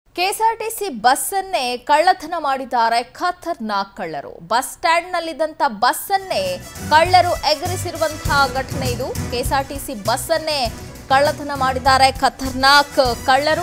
KSRTC ಬಸ್ಸನ್ನೇ ಕಳ್ಳತನ ಮಾಡಿದ್ದಾರೆ ಖತರ್ನಾಕ್ ಕಳ್ಳರು ಬಸ್ ಸ್ಟ್ಯಾಂಡ್ನಲ್ಲಿದ್ದಂಥ ಬಸ್ಸನ್ನೇ ಕಳ್ಳರು ಎಗರಿಸಿರುವಂತಹ ಘಟನೆ ಇದು ಕೆಎಸ್ಆರ್ಟಿಸಿ ಬಸ್ಸನ್ನೇ ಕಳ್ಳತನ ಮಾಡಿದ್ದಾರೆ ಖತರ್ನಾಕ್ ಕಳ್ಳರು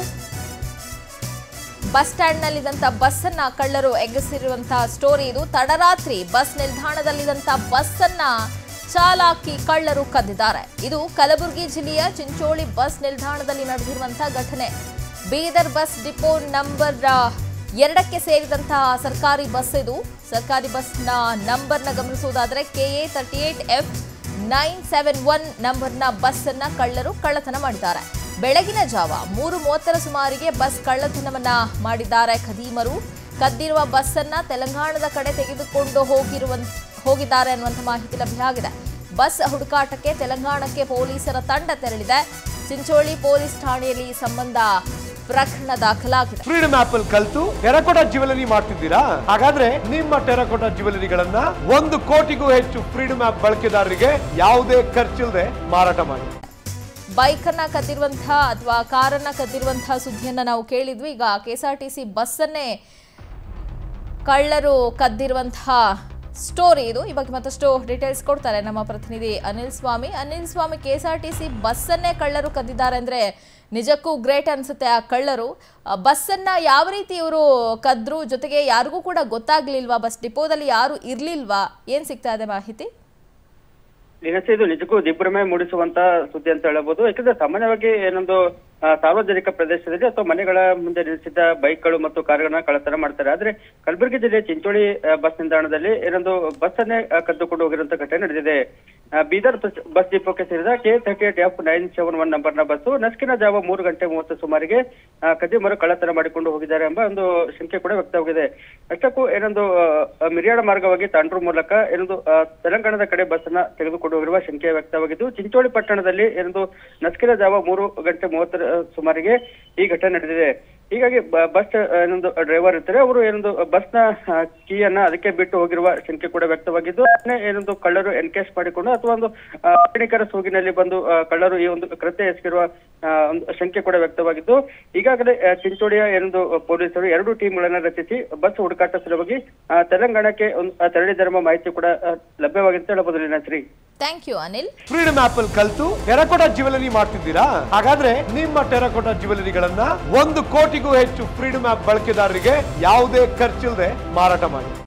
ಬಸ್ ಸ್ಟ್ಯಾಂಡ್ನಲ್ಲಿದ್ದಂಥ ಬಸ್ಸನ್ನ ಕಳ್ಳರು ಎಗರಿಸಿರುವಂತಹ ಸ್ಟೋರಿ ಇದು ತಡರಾತ್ರಿ ಬಸ್ ನಿಲ್ದಾಣದಲ್ಲಿದ್ದಂಥ ಬಸ್ಸನ್ನ ಚಾಲಾಕಿ ಕಳ್ಳರು ಕದ್ದಿದ್ದಾರೆ ಇದು ಕಲಬುರಗಿ ಜಿಲ್ಲೆಯ ಚಿಂಚೋಳಿ ಬಸ್ ನಿಲ್ದಾಣದಲ್ಲಿ ನಡೆದಿರುವಂತಹ ಘಟನೆ ಬೀದರ್ ಬಸ್ ಡಿಪೋ ನಂಬರ್ ಆ, ಎರಡಕ್ಕೆ ಸೇರಿದಂತಹ ಸರ್ಕಾರಿ ಬಸ್ ಇದು ಸರ್ಕಾರಿ ಬಸ್ನ ನಂಬರ್ನ ಗಮನಿಸುವುದಾದರೆ K A thirty eight F nine seven one ನಂಬರ್ನ ಬಸ್ ಅನ್ನ ಕಳ್ಳರು ಕಳ್ಳತನ ಮಾಡಿದ್ದಾರೆ ಬೆಳಗಿನ ಜಾವ ಮೂರು ಮೂವತ್ತರ ಸುಮಾರಿಗೆ ಬಸ್ ಕಳ್ಳತನವನ್ನ ಮಾಡಿದ್ದಾರೆ ಖದೀಮರು ಕದ್ದಿರುವ ಬಸ್ ಅನ್ನ ತೆಲಂಗಾಣದ ಕಡೆ ತೆಗೆದುಕೊಂಡು ಹೋಗಿರುವ ಹೋಗಿದ್ದಾರೆ ಅನ್ನುವಂಥ ಮಾಹಿತಿ ಲಭ್ಯ ಆಗಿದೆ ಬಸ್ ಹುಡುಕಾಟಕ್ಕೆ ತೆಲಂಗಾಣಕ್ಕೆ ಪೊಲೀಸರ ತಂಡ ತೆರಳಿದೆ ಚಿಂಚೋಳಿ ಪೊಲೀಸ್ ಠಾಣೆಯಲ್ಲಿ ಈ ಸಂಬಂಧ ಪ್ರಕರಣ ದಾಖಲಾಗಿದೆ ಫ್ರೀಡಮ್ ಆಪ್ ಅಲ್ಲಿ ಕಲ್ತು ಟೆರಕೋಟಾ ಜ್ಯುವೆಲರಿ ಮಾಡ್ತಿದ್ದೀರಾ ಹಾಗಾದ್ರೆ ನಿಮ್ಮ ಟೆರಕೋಟಾ ಜ್ಯುವೆಲರಿಗಳನ್ನ ಒಂದು ಕೋಟಿಗೂ ಹೆಚ್ಚು ಫ್ರೀಡಮ್ ಆಪ್ ಬಳಕೆದಾರರಿಗೆ ಯಾವುದೇ ಖರ್ಚಿಲ್ಲದೆ ಮಾರಾಟ ಮಾಡಿ ಬೈಕನ್ನ ಕದ್ದಿರುವಂತಹ ಅಥವಾ ಕಾರನ್ನ ಕದ್ದಿರುವಂತಹ ಸುದ್ದಿಯನ್ನ ನಾವು ಕೇಳಿದ್ವಿ ಈಗ ಕೆಎಸ್ಆರ್ಟಿಸಿ ಬಸ್ಸನ್ನೇ ಕಳ್ಳರು ಕದ್ದಿರುವಂತಹ ಸ್ಟೋರಿ ಇದು ಈ ಬಗ್ಗೆ ಮತ್ತಷ್ಟು ಡೀಟೇಲ್ಸ್ ಕೊಡ್ತಾರೆ ನಮ್ಮ ಪ್ರತಿನಿಧಿ ಅನಿಲ್ ಸ್ವಾಮಿ ಅನಿಲ್ ಸ್ವಾಮಿ ಕೆಎಸ್ಆರ್ಟಿಸಿ ಬಸ್ಸನ್ನೇ ಕಳ್ಳರು ಕದ್ದಿದ್ದಾರೆ ಅಂದ್ರೆ ನಿಜಕ್ಕೂ ಗ್ರೇಟ್ ಅನ್ಸುತ್ತೆ ಆ ಕಳ್ಳರು ಆ ಬಸ್ಸನ್ನ ಯಾವ ರೀತಿ ಇವರು ಕದ್ರು ಜೊತೆಗೆ ಯಾರಿಗೂ ಕೂಡ ಗೊತ್ತಾಗ್ಲಿಲ್ವಾ ಬಸ್ ಡಿಪೋದಲ್ಲಿ ಯಾರು ಇರ್ಲಿಲ್ವಾ ಏನ್ ಸಿಗ್ತಾ ಇದೆ ಮಾಹಿತಿ ದಿನಸಿ ಇದು ನಿಜಕ್ಕೂ ದಿಗ್ಭ್ರಮೆ ಮೂಡಿಸುವಂತ ಸುದ್ದಿ ಅಂತ ಹೇಳಬಹುದು ಯಾಕಂದ್ರೆ ಸಾಮಾನ್ಯವಾಗಿ ಏನೊಂದು ಆ, ಸಾರ್ವಜನಿಕ ಪ್ರದೇಶದಲ್ಲಿ ಅಥವಾ ಮನೆಗಳ ಮುಂದೆ ನಿಲ್ಲಿಸಿದ್ದ ಬೈಕ್ಗಳು ಮತ್ತು ಕಾರುಗಳನ್ನ ಕಳ್ಳತನ ಮಾಡ್ತಾರೆ ಆದ್ರೆ ಕಲಬುರಗಿ ಜಿಲ್ಲೆಯ ಚಿಂಚೋಳಿ ಆ, ಬಸ್ ನಿಲ್ದಾಣದಲ್ಲಿ ಏನೊಂದು ಬಸ್ ಅನ್ನೇ ಆ, ಕದ್ದುಕೊಂಡು ಹೋಗಿರುವಂತ ಘಟನೆ ನಡೆದಿದೆ ಆ, ಬೀದರ್ ಬಸ್- ಬಸ್ ಡಿಪೋಕ್ಕೆ ಸೇರಿದ K thirty eight F nine seven one ನಂಬರ್ನ ಬಸ್ಸು ನಸ್ಕಿನ ಜಾವ ಮೂರು ಗಂಟೆ ಮೂವತ್ತು ಸುಮಾರಿಗೆ ಆ, ಕದ್ದಿಮರು ಕಳ್ಳತನ ಮಾಡಿಕೊಂಡು ಹೋಗಿದ್ದಾರೆ ಎಂಬ ಒಂದು ಶಂಕೆ ಕೂಡ ವ್ಯಕ್ತವಾಗಿದೆ ಅಷ್ಟಕ್ಕೂ ಏನೊಂದು ಆ, ಮಿರಿಯಾಡ ಮಾರ್ಗವಾಗಿ ತಾಂಡ್ರು ಮೂಲಕ ಏನೊಂದು ಆ, ತೆಲಂಗಾಣದ ಕಡೆ ಬಸ್ ಅನ್ನ ತೆಗೆದುಕೊಂಡು ಹೋಗಿರುವ ಶಂಕೆ ವ್ಯಕ್ತವಾಗಿದ್ದು ಚಿಂಚೋಳಿ ಪಟ್ಟಣದಲ್ಲಿ ಏನೊಂದು ನಸ್ಕಿನ ಜಾವ ಮೂರು ಗಂಟೆ ಮೂವತ್ತರ ಸುಮಾರಿಗೆ ಈ ಘಟನೆ ನಡೆದಿದೆ ಹೀಗಾಗಿ ಬ- ಬಸ್ ಆ, ಏನೊಂದು ಡ್ರೈವರ್ ಇರ್ತಾರೆ ಅವರು ಏನೊಂದು ಬಸ್ನ ಕೀಯನ್ನ ಅದಕ್ಕೆ ಬಿಟ್ಟು ಹೋಗಿರುವ ಶಂಕೆ ಕೂಡ ವ್ಯಕ್ತವಾಗಿದ್ದು ಅದನ್ನೇ ಏನೊಂದು ಕಳ್ಳರು ಎನ್ಕೇಸ್ ಮಾಡಿಕೊಂಡು ಅಥವಾ ಒಂದು ಆ, ಪ್ರಯಾಣಿಕರ ಸೋಗಿನಲ್ಲಿ ಬಂದು ಆ, ಕಳ್ಳರು ಈ ಒಂದು ಕೃತ್ಯ ಎಸಗಿರುವ ಆ, ಒಂದು ಶಂಕೆ ಕೂಡ ವ್ಯಕ್ತವಾಗಿದ್ದು ಈಗಾಗಲೇ ಆ, ಚಿಂಚೋಳಿಯ ಏನೊಂದು ಪೊಲೀಸರು ಎರಡು ಟೀಮ್ಗಳನ್ನ ರಚಿಸಿ ಬಸ್ ಹುಡುಕಾಟ ಸಲುವಾಗಿ ಆ, ತೆಲಂಗಾಣಕ್ಕೆ ಒಂದು ಆ, ತೆರಳಿದ್ದಾರೆ ಎಂಬ ಮಾಹಿತಿ ಕೂಡ ಆ, ಲಭ್ಯವಾಗಿದೆ ಅಂತ ಹೇಳಬಹುದು Leenashree thank you Anil freedom app ಅಲ್ಲಿ ಕಲ್ತು ಟೆರಕೋಟಾ ಜ್ಯುವೆಲರಿ ಮಾಡ್ತಿದ್ದೀರಾ ಹಾಗಾದ್ರೆ ನಿಮ್ಮ ಟೆರಕೋಟಾ ಜ್ಯುವೆಲರಿಗಳನ್ನ ಒಂದು ಕೋಟಿಗೂ ಹೆಚ್ಚು ಫ್ರೀಡಮ್ ಆಪ್ ಬಳಕೆದಾರರಿಗೆ ಯಾವುದೇ ಖರ್ಚಿಲ್ಲದೆ ಮಾರಾಟ ಮಾಡಿ